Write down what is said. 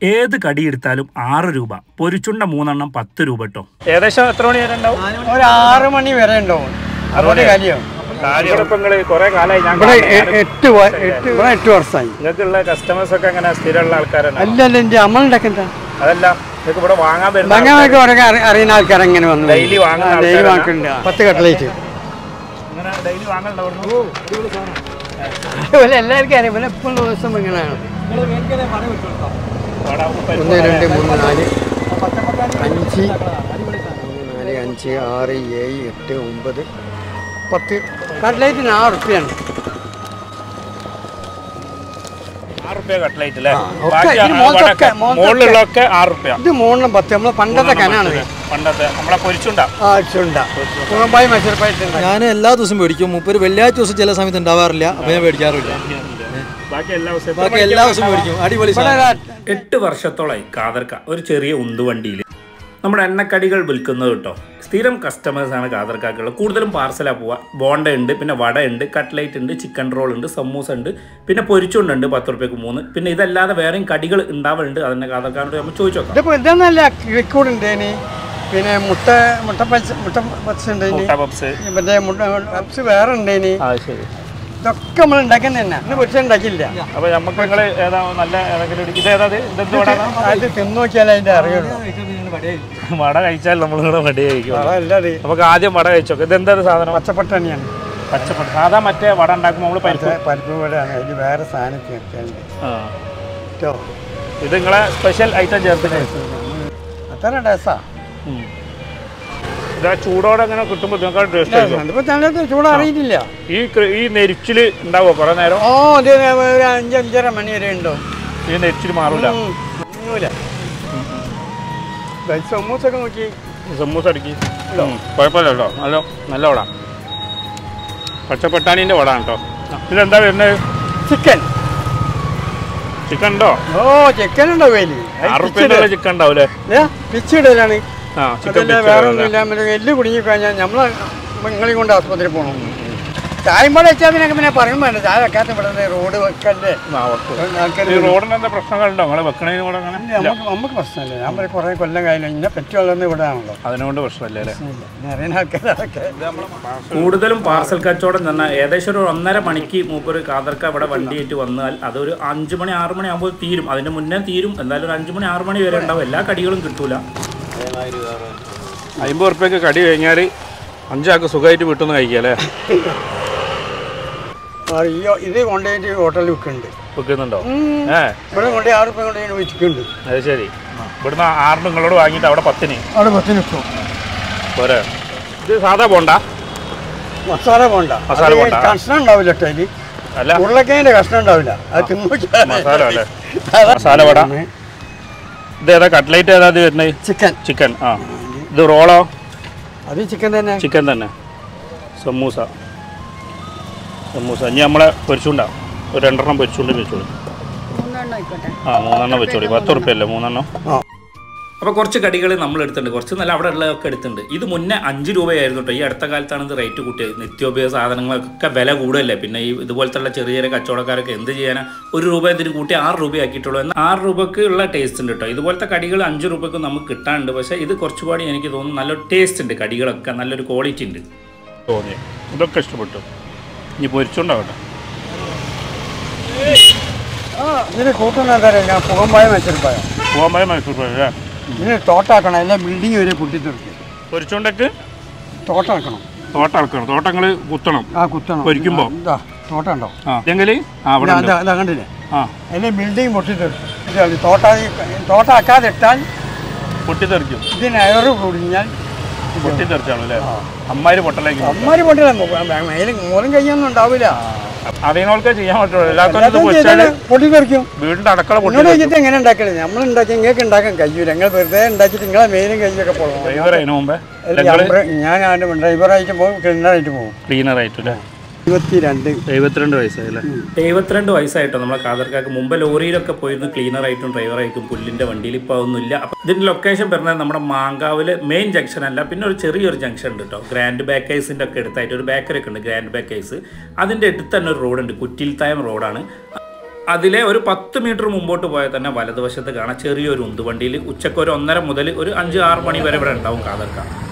ഏത് കടി എടുത്താലും ആറ് രൂപ പൊരിച്ചുണ്ട മൂന്നെണ്ണം പത്ത് രൂപ കേട്ടോ ഏകദേശം എത്ര മണി വരെ ഉണ്ടാവും ഒരു ആറ് മണി വരെ ഉണ്ടാവും അതുകൊണ്ട് കാര്യം കുറെ കാലമായി ഞാൻ ഇവിടെ എ- എട്ട് വ- എട്ട് ഇവിടെ എട്ട് വർഷമായി നിങ്ങൾക്കുള്ള കസ്റ്റമേഴ്സ് ഒക്കെ എങ്ങനെ സ്ഥിരമുള്ള ആൾക്കാരാണ് അല്ല അല്ല എൻ്റെ അമ്മ ഉണ്ടാക്കണ്ട അതല്ല നിങ്ങൾക്ക് ഇവിടെ വാങ്ങാൻ വരുന്ന ഭംഗിയൊക്കെ ഓരോ അറിയുന്ന ആൾക്കാർ അങ്ങനെ വന്നു Daily വാങ്ങുന്ന ഡെയിലി ആൾക്കാരാണ്. വാങ്ങിക്കുന്നുണ്ട് പത്ത് കട്ട്ലേറ്റ് ഇങ്ങനെ ഡെയിലി വാങ്ങലുണ്ടാവുന്നു അതുപോലെ എല്ലാവർക്കും അറിയാം ഇവിടെ എപ്പോഴും ദിവസം ഇങ്ങനെയാണ് ഒന്ന് രണ്ട് മൂന്ന് നാല് അഞ്ച് നാല് അഞ്ച് ആറ് ഏഴ് എട്ട് ഒമ്പത് പത്ത് കട്ട്ലേറ്റിന് ആറ് റുപ്യാണ് ആറ് റുപ്യ കട്ട്ലൈറ്റ് അല്ലേ ആ, ഒക്കെ ബാക്കി ഇതിന് മുകളിലൊക്കെ, മുകളിലൊക്കെ. മുകളിലുള്ളൊക്കെ ആറ് റുപ്യ ഇത് മൂന്നെണ്ണം പത്ത് നമ്മളെ പണ്ടത്തെ കനാണ് പണ്ടത്തെ നമ്മളെ പൊരിച്ചുണ്ടാ ആ ചുണ്ട കുളമ്പായി മത്സരപ്പായിട്ടുണ്ട് ഞാൻ എല്ലാ ദിവസവും മേടിക്കും മുപ്പൊരു വെള്ളിയാഴ്ച ദിവസം ചില സമയത്ത് ഉണ്ടാവാറില്ല അപ്പോൾ ഞാൻ മേടിക്കാറില്ല ബാക്കി എല്ലാ ദിവസവും ബാക്കി എല്ലാ ദിവസവും മേടിക്കും അടിപൊളി സാധനം. എട്ട് വർഷത്തോളമായി കാതർക്ക ഒരു ചെറിയ ഉന്തുവണ്ടിയിൽ നമ്മുടെ എണ്ണക്കടികൾ വിൽക്കുന്നത് കേട്ടോ സ്ഥിരം കസ്റ്റമേഴ്സാണ് കാതർക്കാക്കുള്ളത് കൂടുതലും പാർസലാണ് പോവുക ബോണ്ട ഉണ്ട് പിന്നെ വട ഉണ്ട് കട്ട്ലൈറ്റ് ഉണ്ട് ചിക്കൻ റോൾ ഉണ്ട് സമൂസ ഉണ്ട് പിന്നെ പൊരിച്ചുണ്ടുണ്ട് പത്ത് റുപ്യക്ക് മൂന്ന് പിന്നെ ഇതല്ലാതെ വേറെയും കടികൾ ഉണ്ടാവലുണ്ട് അതിൻ്റെ കാതർക്കാരോട് നമ്മൾ ചോദിച്ചു നോക്കാം ഇതിപ്പോ ഇതൊന്നല്ല കിഴക്കൂട് ഉണ്ടേനി പിന്നെ മുട്ട മുട്ട പച്ച മുട്ട പച്ച ഉണ്ടേനി മുട്ട പപ്സ് മറ്റേ മുട്ട പപ്സ് വേറെ ഉണ്ടേനി ആ ശരി ഇതൊക്കെ നമ്മൾ ഉണ്ടാക്കുന്ന തന്നെ ഇന്ന് പൊരിച്ച ഉണ്ടാക്കില്ല അപ്പോൾ നമുക്ക് നിങ്ങൾ ഏതാ നല്ല ഏതെങ്കിലും ഒരു- ഇത് ഏതാ ഇത്? ഇതെന്ത് വട അത് തിന്നു നോക്കിയാലേ അതിന്റെ അറിയുള്ളൂ വട കഴിച്ചാൽ നമ്മളിവിടെ വട കഴിക്കും അതല്ലാതെ നമുക്ക് ആദ്യം വട കഴിച്ചോക്കെ ഇതെന്താ സാധനം പച്ചപ്പട്ടണിയാണ് പച്ചപ്പട സാധാ മറ്റേ വട ഉണ്ടാക്കുമ്പോൾ നമ്മൾ പരിപ്പ് പരിപ്പ് കൂടെയാണ് അതിൽ വേറെ സാധനം ചേർക്കാനുണ്ട് ആ കേട്ടോ ഇത് നിങ്ങളെ സ്പെഷ്യൽ ഐറ്റം ചേർത്തിട്ട് അത്ര ടേസ്റ്റാ ഇതാ ചൂടോടെ അങ്ങനെ കിട്ടുമ്പോൾ നിങ്ങൾക്ക് ടേസ്റ്റ് ആയിരിക്കും ഇതിപ്പോ തണലത്ത് ചൂട് അറിയിട്ടില്ല ഈ കൃ- ഈ നെരിച്ചിൽ ഉണ്ടാവുമോ കുറേ നേരം ഓ ഇത് ഒരു അഞ്ച് അഞ്ചര മണി വരെ ഉണ്ടാവും ഈ നെരിച്ചിൽ മാറൂല ഉം. ഒന്നുമില്ല. ദേ, സമൂസൊക്കെ നോക്കി സമൂസ അടിക്ക് കുഴപ്പമില്ല കേട്ടോ നല്ല നല്ല വട പച്ചപ്പട്ടാണീൻ്റെ വട കേട്ടോ ഇതെന്താ വരുന്നത് ചിക്കൻ ചിക്കൻ ഉണ്ടോ ഓ ചിക്കൻ ഉണ്ടാവും അതില് ആറ് റുപ്യൻ്റെ ചിക്കൻ ഉണ്ടാവൂലേ പിച്ചിടലാണ് ആ ചിക്കൻ അതല്ല വേറെ ഒന്നുമില്ല മറ്റേ എല്ല് കുടുങ്ങി കഴിഞ്ഞാൽ നമ്മളെ നിങ്ങളെയും കൊണ്ട് ആസ്പത്രി പോകണം ചായം പാടെ വെച്ചാൽ പിന്നെ പിന്നെ പറയും വേണ്ട ചായ വെക്കാത്ത ഇവിടെ റോഡ് വെക്കല്ലേ ആൾക്കാർ ഈ റോഡിന് എന്താ പ്രശ്നങ്ങളുണ്ടോ നിങ്ങളെ വെക്കണതിന് കൂടെ അങ്ങനെ ഇല്ല. നമുക്ക് നമുക്ക് പ്രശ്നമില്ല ഞാൻ പറയും കുറേ കൊല്ലം കഴിഞ്ഞു ഇന്നെ പറ്റുള്ളതെന്ന് ഇവിടെ ആണല്ലോ അതിനുകൊണ്ട് പ്രശ്നമില്ല അല്ലേ ഇനി അറിയുന്ന ആൾക്കാരൊക്കെ കൂടുതലും പാർസൽ കച്ചവടം തന്നെ ഏകദേശം ഒരു ഒന്നര മണിക്ക് മൂപ്പൊരു കാതർക്ക ഇവിടെ വണ്ടിയായിട്ട് വന്നാൽ അതൊരു അഞ്ച് മണി ആറ് മണി ആകുമ്പോൾ തീരും അതിന് മുന്നേ തീരും എന്തായാലും ഒരു അഞ്ച് മണി ആറ് മണി വരെ ഉണ്ടാവും എല്ലാ കടികളും കിട്ടൂല അമ്പത് ഉറുപ്പ്യക്ക് കടി കഴിഞ്ഞാൽ അഞ്ചാൾക്ക് സുഖമായിട്ട് വീട്ടിൽ നിന്ന് കഴിക്കാം അല്ലേ ആ, ഈ ഇത് കൊണ്ടുപോയിട്ട് ഹോട്ടലിൽ വിൽക്കുന്നുണ്ട് വെക്കുന്നുണ്ടോ ഉം. ഏ ഇവിടെ കൊണ്ട് ആറ് രൂപ കൊണ്ട് വിൽക്കുന്നുണ്ട് അത് ശരി ഇവിടുന്ന് ആറിന് നിങ്ങളോട് വാങ്ങിയിട്ട് അവിടെ പത്തിന് അവിടെ പത്ത് നിൽക്കും പോരെ ഇത് സാധാ പോണ്ട മസാല പോണ്ട മസാല അത് പോണ്ട. കഷ്ണം ഉണ്ടാവില്ല കേട്ടോ അതിൽ അല്ല ഉരുളക്കിഴങ്ങിന്റെ കഷ്ണം ഉണ്ടാവില്ല അത് തിന്നു മസാല അല്ലേ മസാല വട ഇത് ഏതാ കട്ട്ലൈറ്റ് ഏതാ ഇത് വരുന്നത് ചിക്കൻ ചിക്കൻ ആ ഇത് റോളോ അത് ചിക്കൻ തന്നെ ചിക്കൻ തന്നെ സമൂസ സമൂസ ഇനി നമ്മളെ പൊരിച്ചുണ്ടാ ഒരു രണ്ടെണ്ണം പൊരിച്ചുകൊണ്ട് വെച്ചോളൂ ആ മൂന്നെണ്ണം വെച്ചോളി പത്ത് ഉറുപ്പ്യല്ലേ മൂന്നെണ്ണം ആ. അപ്പോൾ കുറച്ച് കടികൾ നമ്മൾ എടുത്തിട്ടുണ്ട് കുറച്ച് നല്ല അവിടെ ഉള്ളതൊക്കെ എടുത്തിട്ടുണ്ട് ഇത് മുന്നേ അഞ്ച് രൂപയായിരുന്നു കേട്ടോ ഈ അടുത്ത കാലത്താണ് ഇത് റേറ്റ് കൂട്ടിയത് നിത്യോപയോഗ സാധനങ്ങൾക്കൊക്കെ വില കൂടുതലല്ലേ പിന്നെ ഈ ഇതുപോലത്തെ ചെറിയ ചെറിയ കച്ചവടക്കാരൊക്കെ എന്ത് ചെയ്യാനാ ഒരു രൂപ ഇതിന് കൂട്ടി ആറ് രൂപയാക്കിയിട്ടുള്ളൂ എന്നാൽ ആറ് രൂപയ്ക്ക് ഉള്ള ടേസ്റ്റ് ഉണ്ട് കേട്ടോ ഇതുപോലത്തെ കടികൾ അഞ്ച് രൂപയ്ക്ക് നമുക്ക് കിട്ടാനുണ്ട് പക്ഷേ ഇത് കുറച്ചുപാടി എനിക്ക് തോന്നുന്നു നല്ലൊരു ടേസ്റ്റ് ഉണ്ട് കടികളൊക്കെ നല്ലൊരു ക്വാളിറ്റി ഉണ്ട് തോന്നി ഇതൊക്കെ ഇഷ്ടപ്പെട്ടു ഇനി പൊരിച്ചുണ്ടാവട്ടെ ആ ഇതിന് കൂട്ടുന്ന എന്താ പറയുക ഞാൻ പുകമ്പായ വെച്ചിരിപ്പായ പോകുമ്പോൾ മൈസൂർ പോയി അല്ലേ ഇതിന് തോട്ടാക്കണം എല്ലാ ബിൽഡിംഗ് വരെ പൊട്ടിത്തെറിക്കും പൊരിച്ചുകൊണ്ടൊക്കെ തോട്ടാക്കണം തോട്ടം ഇളക്കണം തോട്ടങ്ങൾ കുത്തണം ആ കുത്തണം പൊരിക്കുമ്പോ? ഇതാ തോട്ടം ഉണ്ടോ ആ ഇതെങ്കിൽ ആ അവിടെ ഉണ്ട്. ഇതാ കണ്ടില്ലേ ആ അതിലെ ബിൽഡിംഗ് പൊട്ടിത്തെറിക്കും ഇത് തോട്ട തോട്ടാക്കാതെ ഇട്ടാൽ പൊട്ടിത്തെറിക്കും ഇതിന് അയറ് കുടിഞ്ഞാൽ പൊട്ടിത്തെറിച്ചാണ് അല്ലേ അമ്മാര് പൊട്ടലേക്ക് അമ്മമാര് പൊട്ടില്ല മേലും മൂലം കയ്യൊന്നും ഉണ്ടാവില്ല അതിനോൾക്കെ ചെയ്യാൻ പറ്റുള്ളൂ എല്ലാത്തും ഇത് അല്ലാത്തത് പൊരിച്ചാല് ചെയ്താല് പൊട്ടിത്തെറിക്കും വീടിന്റെ അടക്കള എന്നോട് പൊട്ടി ചോദിച്ചിട്ട് എങ്ങനെ ഉണ്ടാക്കല് നമ്മൾ ഉണ്ടാക്കി നിങ്ങൾക്ക് ഉണ്ടാക്കാൻ കഴിയൂല നിങ്ങൾ വെറുതെ ഉണ്ടാക്കിയിട്ട് നിങ്ങളെ മേലും കയ്യൊക്കെ പോകണം ഡ്രൈവർ അതിന് മുമ്പേ ഞാൻ ആണ്ട് ഡ്രൈവറായിട്ട് പോകും ക്ലീനറായിട്ട് പോകും ക്ലീനർ ആയിട്ട് അല്ലേ ഇരുപത്തി രണ്ട് എഴുപത്തിരണ്ട് വയസ്സായി അല്ലേ എഴുപത്തിരണ്ട് വയസ്സായിട്ടോ നമ്മളെ കാതർക്കാർക്ക് മുമ്പ് ലോറിയിലൊക്കെ പോയിരുന്നു ക്ലീനർ ആയിട്ടും ഡ്രൈവറായിട്ടും പുല്ലിന്റെ വണ്ടിയിൽ ഇപ്പോൾ അതൊന്നുമില്ല അപ്പം ഇതിന്റെ ലൊക്കേഷൻ പറഞ്ഞാൽ നമ്മുടെ മാങ്കാവില് മെയിൻ ജംഗ്ഷൻ അല്ല പിന്നെ ഒരു ചെറിയൊരു ജംഗ്ഷൻ ഉണ്ട് കേട്ടോ ഗ്രാൻഡ് ബേക്കേഴ്സിന്റെ ഒക്കെ അടുത്തായിട്ട് ഒരു ബേക്കറി ഒക്കെ ഉണ്ട് ഗ്രാൻഡ് ബേക്കേഴ്സ് അതിന്റെ അടുത്ത് തന്നെ ഒരു റോഡുണ്ട് കുറ്റിൽത്തായം റോഡാണ് അതിലെ ഒരു പത്ത് മീറ്റർ മുമ്പോട്ട് പോയാൽ തന്നെ വലതുവശത്ത് കാണാം ചെറിയൊരു ഉന്തുവണ്ടിയിൽ ഉച്ചക്ക് ഒരു ഒന്നര മുതൽ ഒരു അഞ്ച് ആറ് മണി വരെ ഇവിടെ ഉണ്ടാവും കാതർക്ക